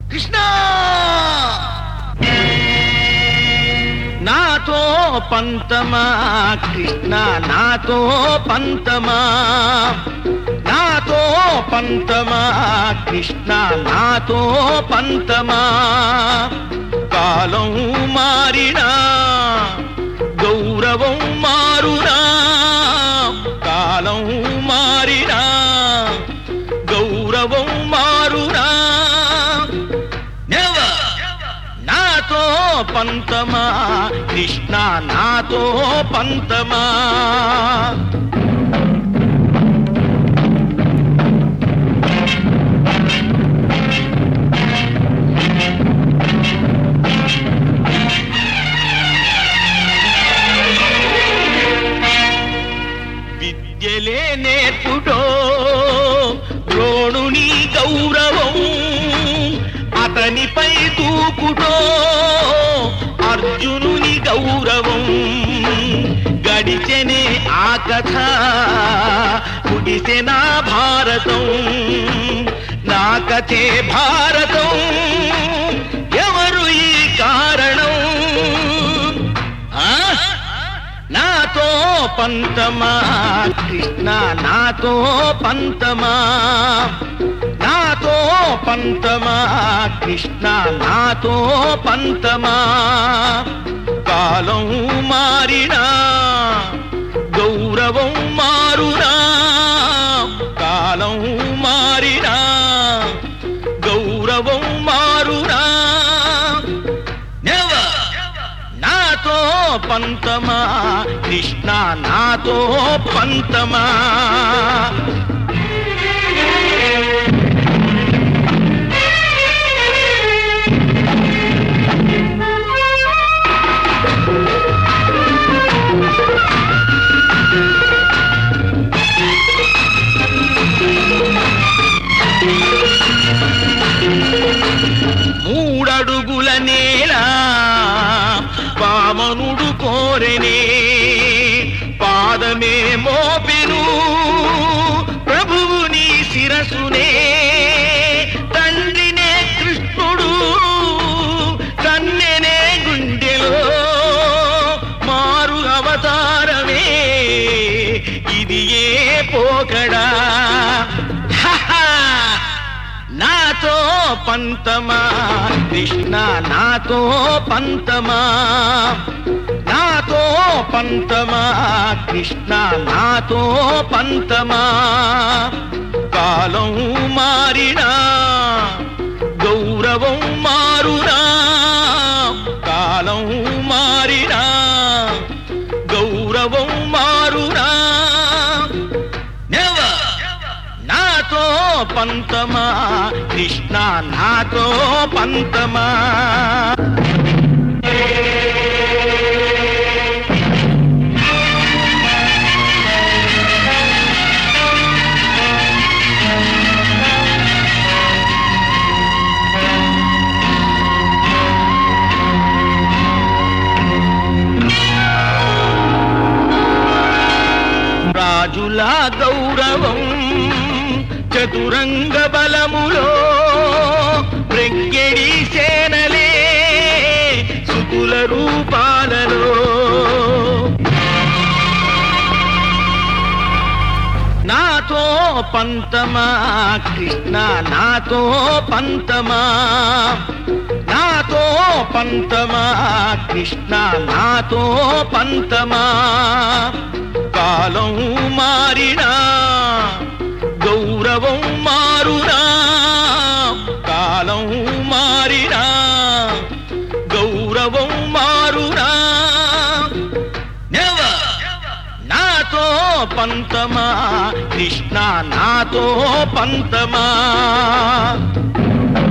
కృష్ణ నాతో పంతమా కృష్ణ నాతో పంతమా నాతో పంతమా కృష్ణ నాతో పంతమా కాలం మారినా గౌరవం మారునా కాలం మారినా గౌరవం మారునా నెవర్ నాతో పంతమా కృష్ణ నాతో పంతమా విద్యలే నేర్పుటో ద్రోణుని గౌరవం అతనిపై దూకుటో అర్జునుని గౌరవం గడిచెనే ఆ కథ కుడిసె నా భారతం నా కథే భారతం ఎవరు ఈ కారణం ఆ? నాతో పంతమా కృష్ణ నాతో పంతమా నాతో పంతమా కృష్ణ నాతో పంతమా కాలం మారినా గౌరవం మారునా కాలం మారినా గౌరవం మారునా నెవర్ నాతో పంతమా కృష్ణ నాతో పంతమా మూడడుగుల నేల వామనుడు కోరెనే పాదమే మోపెను ప్రభువుని శిరసునే తండ్రినే కృష్ణుడు కన్నెనే గుండెలో మారు అవతారమే ఇది ఏ పోకడా హహా! నాతో పంతమా కృష్ణ నాతో పంతమా నాతో పంతమా కృష్ణ నాతో పంతమా కాలం మారినా గౌరవం మారునా కాలం మారినా గౌరవం మారునా నెవర్ నాతో పంతమా కృష్ణ నాతో పంతమా రాజుల గౌరవం చతురంగ బలములో ప్రజ్ఞడి సేనలే సుకుల రూపాలలో నాతో పంతమా కృష్ణ నాతో పంతమా నాతో పంతమా కృష్ణ నాతో పంతమా కాలం మారినా గౌరవం మారునా కాలం మారినా గౌరవం మారునా నెవర్ నాతో పంతమా కృష్ణ నాతో పంతమా